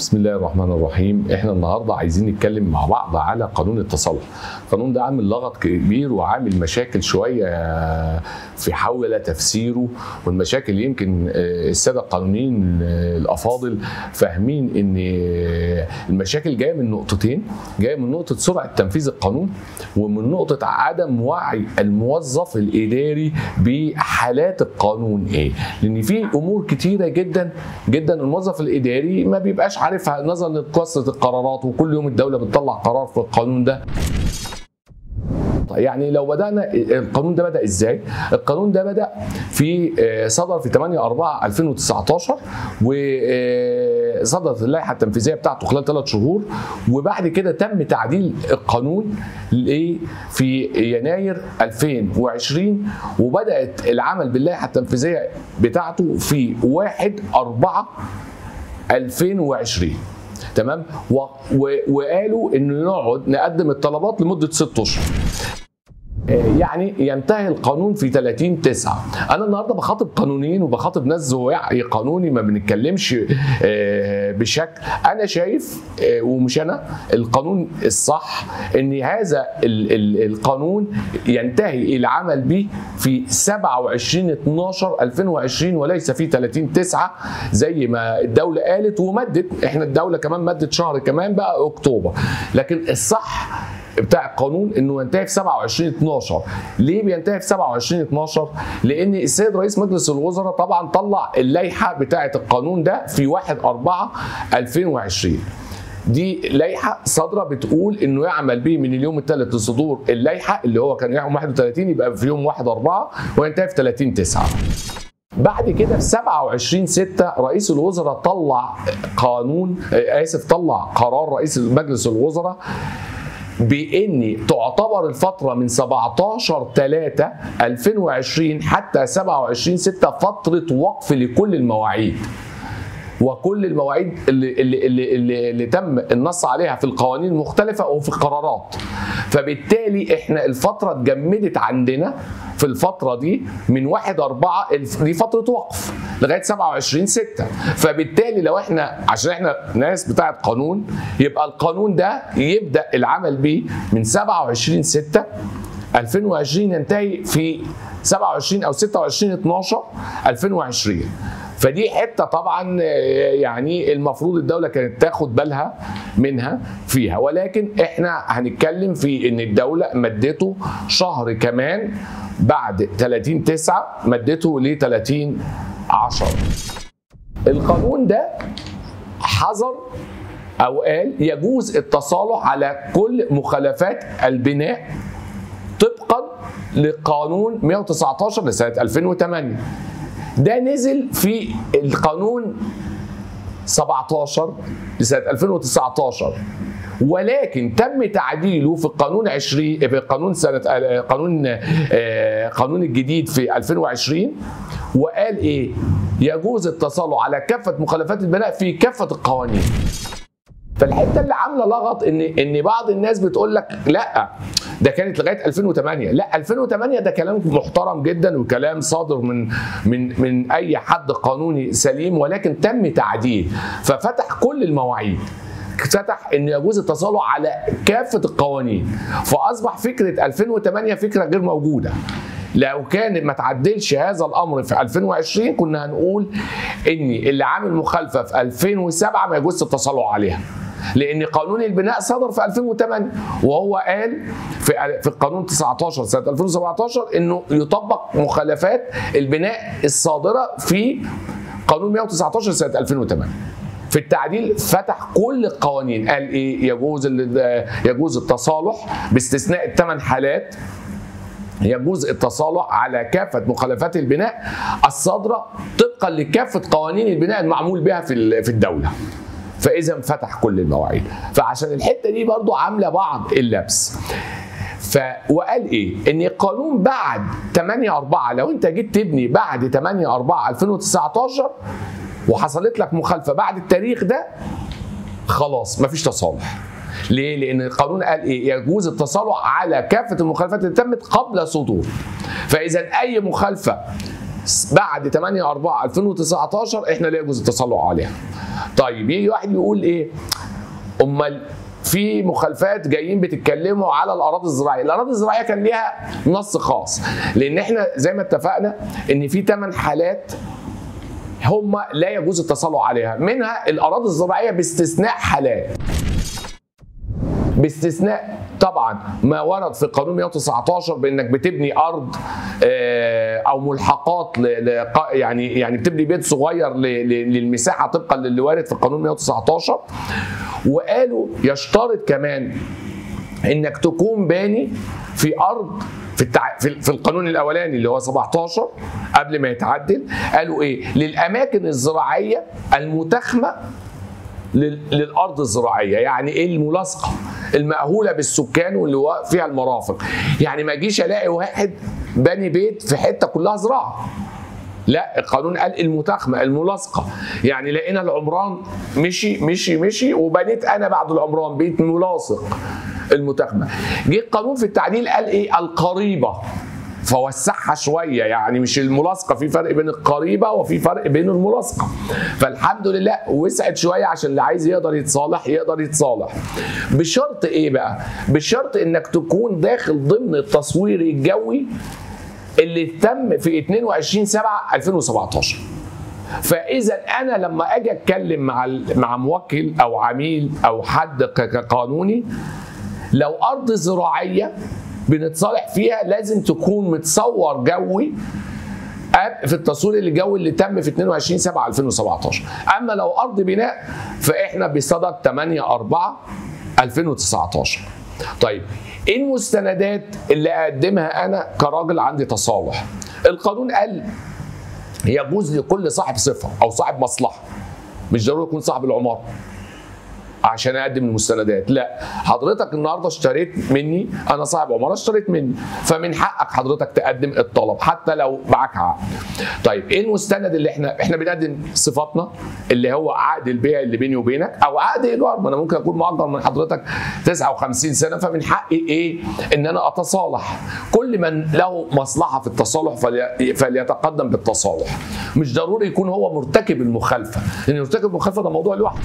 بسم الله الرحمن الرحيم احنا النهارده عايزين نتكلم مع بعض على قانون التصالح القانون ده عامل لغط كبير وعامل مشاكل شويه في حول تفسيره والمشاكل يمكن الساده القانونيين الافاضل فاهمين ان المشاكل جايه من نقطتين جايه من نقطه سرعه تنفيذ القانون ومن نقطه عدم وعي الموظف الاداري بحالات القانون ايه لان في امور كتيره جدا جدا الموظف الاداري ما بيبقاش عارفها نظرا لكثره القرارات وكل يوم الدوله بتطلع قرار في القانون ده يعني لو بدانا القانون ده بدا ازاي؟ القانون ده بدا في صدر في 8 4 2019 وصدرت اللائحه التنفيذيه بتاعته خلال ثلاث شهور وبعد كده تم تعديل القانون في يناير 2020 وبدات العمل باللائحه التنفيذيه بتاعته في 1 4 2020 تمام و... و... وقالوا انه نقعد نقدم الطلبات لمده ست اشهر يعني ينتهي القانون في 30 9 انا النهارده بخاطب قانونيين وبخاطب ناس وعي قانوني ما بنتكلمش بشكل انا شايف ومش انا القانون الصح ان هذا القانون ينتهي العمل به في 27 12 2020 وليس في 30 9 زي ما الدوله قالت ومدت احنا الدوله كمان مدت شهر كمان بقى اكتوبر لكن الصح بتاع القانون انه ينتهي في 27 12 ليه بينتهي في 27 12 لان السيد رئيس مجلس الوزراء طبعا طلع اللائحه بتاعه القانون ده في 1 4 2020 دي لائحه صادره بتقول انه يعمل به من اليوم الثالث لصدور اللائحه اللي هو كان يوم 31 يبقى في يوم 1 4 وينتهي في 30 9 بعد كده في 27 6 رئيس الوزراء طلع قانون اسف طلع قرار رئيس مجلس الوزراء بان تعتبر الفتره من 17 3 2020 حتى 27 6 فتره وقف لكل المواعيد وكل المواعيد اللي, اللي, اللي, اللي, اللي تم النص عليها في القوانين المختلفة أو في القرارات فبالتالي احنا الفترة اتجمدت عندنا في الفترة دي من 1 4 دي فترة وقف لغاية 27 6 فبالتالي لو احنا عشان احنا ناس بتاعة قانون يبقى القانون ده يبدأ العمل بيه من 27 6 2020 ينتهي في 27 او 26 12 2020 فدي حته طبعا يعني المفروض الدوله كانت تاخد بالها منها فيها ولكن احنا هنتكلم في ان الدوله مدته شهر كمان بعد 30 9 مدته ل 30 10 القانون ده حظر او قال يجوز التصالح على كل مخالفات البناء طبقا لقانون 119 لسنه 2008 ده نزل في القانون 17 لسنه 2019 ولكن تم تعديله في القانون 20 في قانون سنه قانون قانون الجديد في 2020 وقال ايه؟ يجوز التصالح على كافه مخالفات البناء في كافه القوانين. فالحته اللي عامله لغط ان ان بعض الناس بتقول لك لا ده كانت لغايه 2008 لا 2008 ده كلام محترم جدا وكلام صادر من من من اي حد قانوني سليم ولكن تم تعديل ففتح كل المواعيد فتح ان يجوز التصالح على كافه القوانين فاصبح فكره 2008 فكره غير موجوده لو كان ما تعدلش هذا الامر في 2020 كنا هنقول ان اللي عامل مخالفه في 2007 ما يجوز التصالح عليها لان قانون البناء صدر في 2008 وهو قال في في القانون 19 سنه 2017 انه يطبق مخالفات البناء الصادره في قانون 119 سنه 2008 في التعديل فتح كل القوانين قال ايه يجوز يجوز التصالح باستثناء الثمان حالات يجوز التصالح على كافة مخالفات البناء الصادرة طبقا لكافة قوانين البناء المعمول بها في الدولة فإذا فتح كل المواعيد فعشان الحتة دي برضو عاملة بعض اللبس ف وقال ايه؟ ان القانون بعد 8 4 لو انت جيت تبني بعد 8 4 2019 وحصلت لك مخالفه بعد التاريخ ده خلاص مفيش تصالح. ليه؟ لأن القانون قال إيه؟ يجوز التصالح على كافة المخالفات اللي تمت قبل صدور. فإذا أي مخالفة بعد 8 4 2019 احنا لا يجوز التسلط عليها طيب يجي واحد يقول ايه امال في مخالفات جايين بتتكلموا على الاراضي الزراعيه، الاراضي الزراعيه كان ليها نص خاص لان احنا زي ما اتفقنا ان في 8 حالات هم لا يجوز التسلط عليها، منها الاراضي الزراعيه باستثناء حالات. باستثناء طبعا ما ورد في قانون 119 بانك بتبني ارض او ملحقات يعني يعني بتبني بيت صغير للمساحه طبقا للي وارد في قانون 119 وقالوا يشترط كمان انك تكون باني في ارض في التع... في القانون الاولاني اللي هو 17 قبل ما يتعدل قالوا ايه للاماكن الزراعيه المتخمه للارض الزراعيه يعني ايه الملاصقه المأهوله بالسكان واللي فيها المرافق يعني ما اجيش الاقي واحد باني بيت في حته كلها زراعه لا القانون قال المتاخمه الملاصقه يعني لقينا العمران مشي مشي مشي وبنيت انا بعد العمران بيت ملاصق المتاخمه جه القانون في التعديل قال ايه القريبه فوسعها شويه يعني مش الملاصقه في فرق بين القريبه وفي فرق بين الملاصقه فالحمد لله وسعت شويه عشان اللي عايز يقدر يتصالح يقدر يتصالح بشرط ايه بقى بشرط انك تكون داخل ضمن التصوير الجوي اللي تم في 22 7 2017 فاذا انا لما اجي اتكلم مع مع موكل او عميل او حد قانوني لو ارض زراعيه بنتصالح فيها لازم تكون متصور جوي في التصوير الجوي اللي تم في 22 7 2017 اما لو ارض بناء فاحنا بصدد 8 4 2019 طيب ايه المستندات اللي اقدمها انا كراجل عندي تصالح القانون قال يجوز لكل صاحب صفه او صاحب مصلحه مش ضروري يكون صاحب العماره عشان اقدم المستندات لا حضرتك النهارده اشتريت مني انا صاحب عماره اشتريت مني فمن حقك حضرتك تقدم الطلب حتى لو معاك عقد طيب ايه المستند اللي احنا احنا بنقدم صفاتنا اللي هو عقد البيع اللي بيني وبينك او عقد ايجار ما انا ممكن اكون مؤجر من حضرتك 59 سنه فمن حقي ايه ان انا اتصالح كل من له مصلحه في التصالح فلي فليتقدم بالتصالح مش ضروري يكون هو مرتكب المخالفه لان مرتكب المخالفه ده موضوع لوحده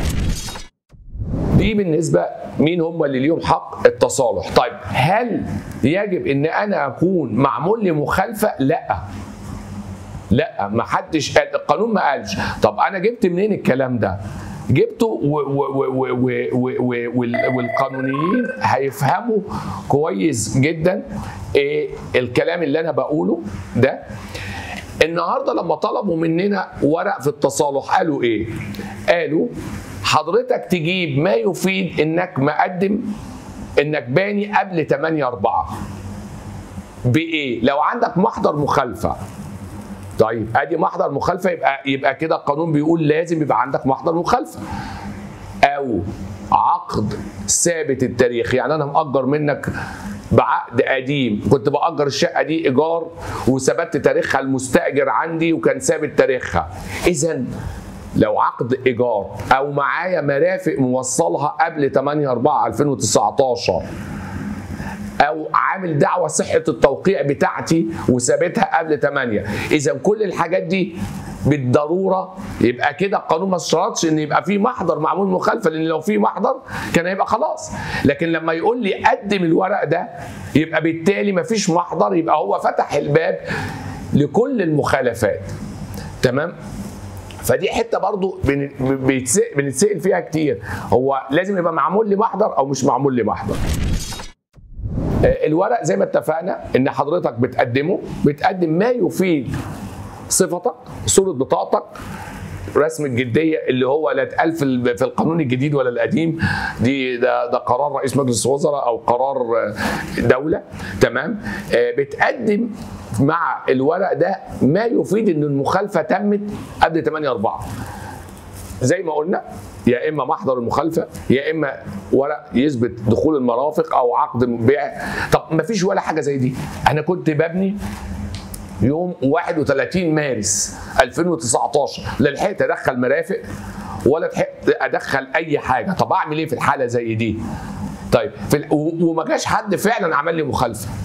دي بالنسبه مين هم اللي ليهم حق التصالح طيب هل يجب ان انا اكون معمول لي مخالفه لا لا ما حدش قال القانون ما قالش طب انا جبت منين الكلام ده جبته و و و والقانونيين هيفهموا كويس جدا إيه الكلام اللي انا بقوله ده النهارده لما طلبوا مننا ورق في التصالح قالوا ايه قالوا حضرتك تجيب ما يفيد انك مقدم انك باني قبل 8 4 بايه لو عندك محضر مخالفه طيب ادي محضر مخالفه يبقى يبقى كده القانون بيقول لازم يبقى عندك محضر مخالفه او عقد ثابت التاريخ يعني انا مأجر منك بعقد قديم كنت بأجر الشقة دي إيجار وثبت تاريخها المستأجر عندي وكان ثابت تاريخها إذا لو عقد ايجار او معايا مرافق موصلها قبل 8 4 2019 او عامل دعوه صحه التوقيع بتاعتي وثابتها قبل 8 اذا كل الحاجات دي بالضروره يبقى كده القانون ما اشترطش ان يبقى في محضر معمول مخالفه لان لو في محضر كان هيبقى خلاص لكن لما يقول لي قدم الورق ده يبقى بالتالي ما فيش محضر يبقى هو فتح الباب لكل المخالفات تمام فدي حته برضو بنتسال فيها كتير هو لازم يبقى معمول لي محضر او مش معمول لي محضر الورق زي ما اتفقنا ان حضرتك بتقدمه بتقدم ما يفيد صفتك صوره بطاقتك رسم الجديه اللي هو لا اتقال في في القانون الجديد ولا القديم دي ده ده قرار رئيس مجلس الوزراء او قرار دوله تمام بتقدم مع الورق ده ما يفيد ان المخالفه تمت قبل 8 4 زي ما قلنا يا اما محضر المخالفه يا اما ورق يثبت دخول المرافق او عقد بيع طب ما فيش ولا حاجه زي دي انا كنت ببني يوم 31 مارس 2019 لا لحقت ادخل مرافق ولا لحقت ادخل اي حاجه طب اعمل ايه في الحاله زي دي طيب في ال... وما جاش حد فعلا عمل لي مخالفه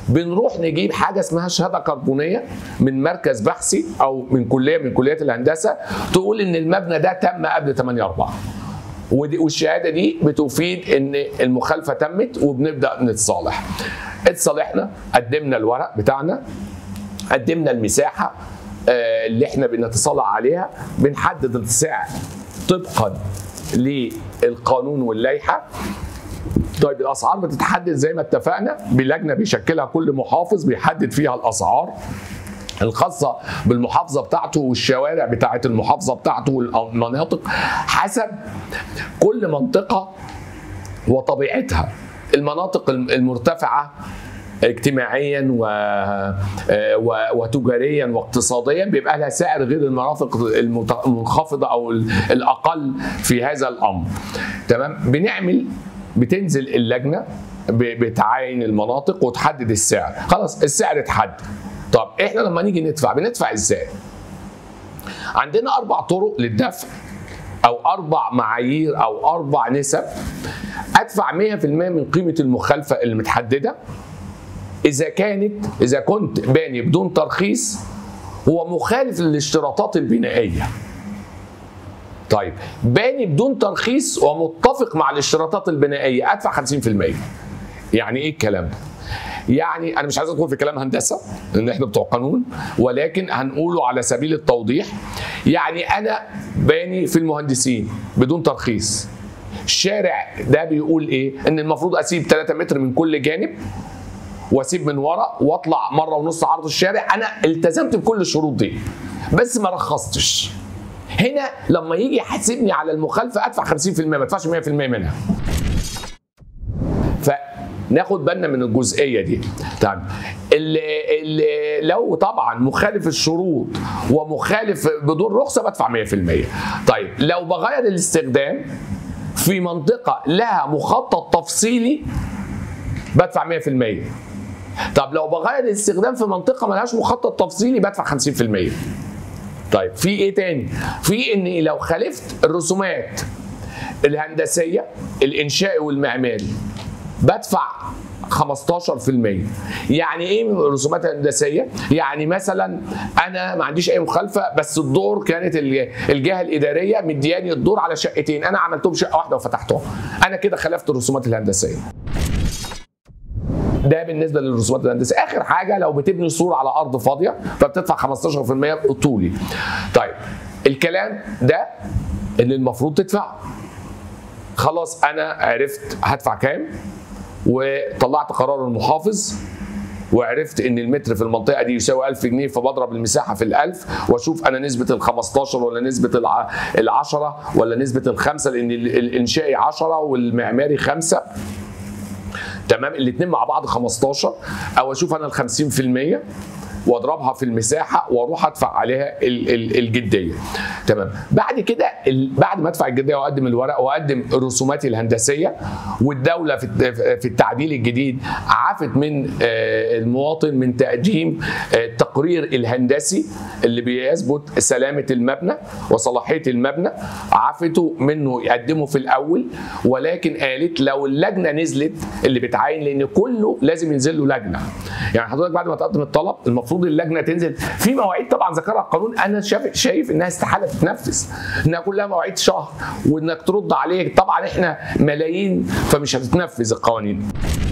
بنروح نجيب حاجه اسمها شهاده كربونيه من مركز بحثي او من كليه من كليات الهندسه تقول ان المبنى ده تم قبل 8 4 ودي- والشهاده دي بتفيد ان المخالفه تمت وبنبدا نتصالح اتصالحنا قدمنا الورق بتاعنا قدمنا المساحه آه، اللي احنا بنتصالح عليها بنحدد السعر طبقا للقانون واللائحه طيب الاسعار بتتحدد زي ما اتفقنا بلجنه بيشكلها كل محافظ بيحدد فيها الاسعار الخاصة بالمحافظة بتاعته والشوارع بتاعة المحافظة بتاعته والمناطق حسب كل منطقة وطبيعتها المناطق المرتفعة اجتماعيا و... و... وتجاريا واقتصاديا بيبقى لها سعر غير المناطق المت- المنخفضه او ال- الاقل في هذا الامر تمام بنعمل بتنزل اللجنه ب- بتعاين المناطق وتحدد السعر خلاص السعر اتحدد طب احنا لما نيجي ندفع بندفع ازاي عندنا اربع طرق للدفع او اربع معايير او اربع نسب ادفع 100% من قيمه المخالفه اللي متحدده اذا كانت اذا كنت باني بدون ترخيص هو مخالف للاشتراطات البنائيه طيب باني بدون ترخيص ومتفق مع الاشتراطات البنائيه ادفع 50% يعني ايه الكلام ده يعني انا مش عايز ادخل في كلام هندسه لان احنا بتوع قانون ولكن هنقوله على سبيل التوضيح يعني انا باني في المهندسين بدون ترخيص الشارع ده بيقول ايه ان المفروض اسيب 3 متر من كل جانب واسيب من ورا واطلع مره ونص عرض الشارع انا التزمت بكل الشروط دي بس ما رخصتش هنا لما يجي يحاسبني على المخالفه ادفع 50% ما ادفعش 100% منها فناخد بالنا من الجزئيه دي طيب اللي اللي لو طبعا مخالف الشروط ومخالف بدون رخصه بدفع 100% طيب لو بغير الاستخدام في منطقه لها مخطط تفصيلي بدفع 100% طب لو بغير الاستخدام في منطقه ملهاش مخطط تفصيلي بدفع 50% طيب في ايه تاني في ان لو خالفت الرسومات الهندسيه الانشائي والمعماري بدفع 15% يعني ايه رسومات هندسيه يعني مثلا انا ما عنديش اي مخالفه بس الدور كانت الج- الجهه الاداريه مدياني الدور على شقتين انا عملتهم شقه واحده وفتحتهم انا كده خالفت الرسومات الهندسيه ده بالنسبه للرسومات الهندسيه اخر حاجه لو بتبني سور على ارض فاضيه فبتدفع 15% طولي طيب الكلام ده اللي المفروض تدفعه خلاص انا عرفت هدفع كام وطلعت قرار المحافظ وعرفت ان المتر في المنطقه دي يساوي 1000 جنيه فبضرب المساحه في ال1000 واشوف انا نسبه ال 15 ولا نسبه الع- ال 10 ولا نسبه الخمسه لان ال- الانشائي 10 والمعماري 5 تمام الاثنين مع بعض 15 او اشوف انا ال 50% واضربها في المساحه واروح ادفع عليها ال- ال- الجديه تمام بعد كده ال- بعد ما ادفع الجديه واقدم الورق واقدم رسوماتي الهندسيه والدوله في الت- في التعديل الجديد عافت من آه، المواطن من تقديم آه، التقرير الهندسي اللي بيثبت سلامه المبنى وصلاحيه المبنى عافته منه يقدمه في الاول ولكن قالت لو اللجنه نزلت اللي بتعاين لان كله لازم ينزل له لجنه يعني حضرتك بعد ما تقدم الطلب المفروض اللجنه تنزل في مواعيد طبعا ذكرها القانون انا شايف شايف انها استحاله تتنفذ انها كلها مواعيد شهر وانك ترد عليه طبعا احنا ملايين فمش هتتنفذ القوانين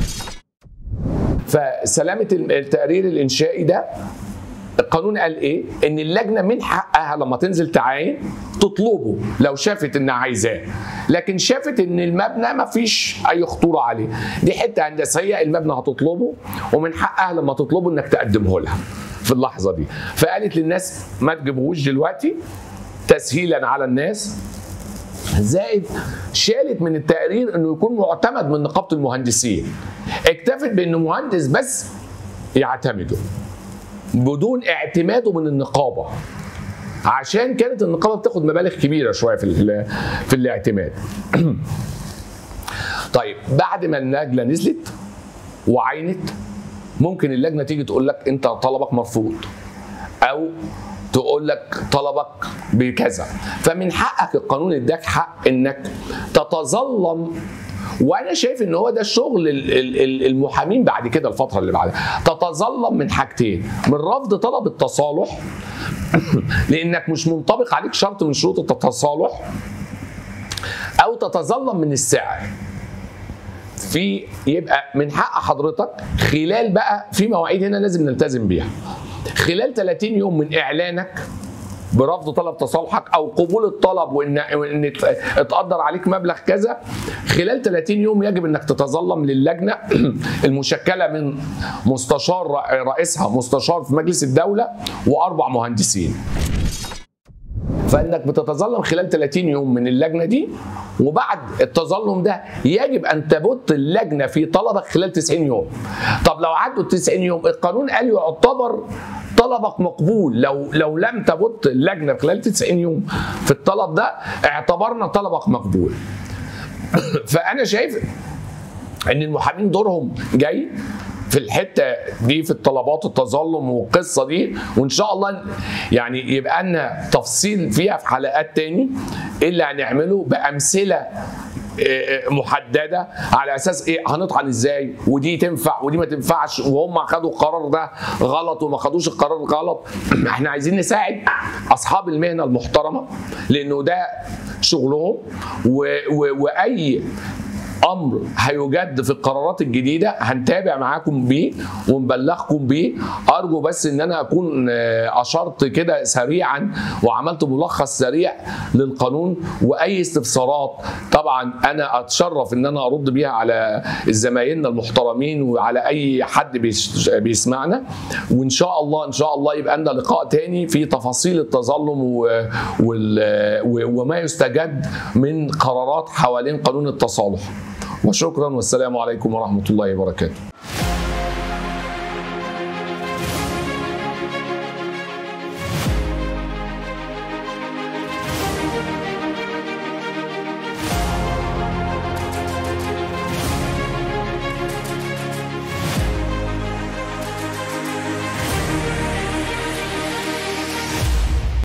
فسلامه التقرير الانشائي ده القانون قال ايه؟ ان اللجنه من حقها لما تنزل تعاين تطلبه لو شافت انها عايزاه، لكن شافت ان المبنى ما فيش اي خطوره عليه، دي حته هندسيه المبنى هتطلبه ومن حقها لما تطلبه انك تقدمه لها في اللحظه دي، فقالت للناس ما تجيبوهوش دلوقتي تسهيلا على الناس زائد شالت من التقرير انه يكون معتمد من نقابه المهندسين اكتفت بانه مهندس بس يعتمده بدون اعتماده من النقابه عشان كانت النقابه بتاخد مبالغ كبيره شويه في ال- في الاعتماد طيب بعد ما اللجنه نزلت وعينت ممكن اللجنه تيجي تقول لك انت طلبك مرفوض او تقول لك طلبك بكذا فمن حقك القانون اداك حق انك تتظلم وانا شايف ان هو ده شغل ال- ال- ال- المحامين بعد كده الفتره اللي بعدها تتظلم من حاجتين من رفض طلب التصالح لانك مش منطبق عليك شرط من شروط التصالح او تتظلم من السعر في يبقى من حق حضرتك خلال بقى في مواعيد هنا لازم نلتزم بيها خلال 30 يوم من اعلانك برفض طلب تصالحك او قبول الطلب وان وان ات- اتقدر عليك مبلغ كذا خلال 30 يوم يجب انك تتظلم للجنه المشكله من مستشار رئيسها مستشار في مجلس الدوله واربع مهندسين فانك بتتظلم خلال 30 يوم من اللجنه دي وبعد التظلم ده يجب ان تبت اللجنه في طلبك خلال 90 يوم. طب لو عدوا ال 90 يوم القانون قال يعتبر طلبك مقبول لو لو لم تبت اللجنه خلال 90 يوم في الطلب ده اعتبرنا طلبك مقبول. فانا شايف ان المحامين دورهم جاي في الحته دي في الطلبات التظلم والقصه دي وان شاء الله يعني يبقى لنا تفصيل فيها في حلقات تاني ايه اللي هنعمله بامثله آه، محدده على اساس ايه هنطعن ازاي ودي تنفع ودي ما تنفعش وهم خدوا القرار ده غلط وما خدوش القرار غلط احنا عايزين نساعد اصحاب المهنه المحترمه لانه ده شغلهم و و واي امر هيجد في القرارات الجديده هنتابع معاكم بيه ونبلغكم بيه ارجو بس ان انا اكون آه، اشرت كده سريعا وعملت ملخص سريع للقانون واي استفسارات طبعا انا اتشرف ان انا ارد بيها على زمايلنا المحترمين وعلى اي حد بيس- بيسمعنا وان شاء الله ان شاء الله يبقى لنا لقاء تاني في تفاصيل التظلم و- وال- و- وما يستجد من قرارات حوالين قانون التصالح وشكرا والسلام عليكم ورحمه الله وبركاته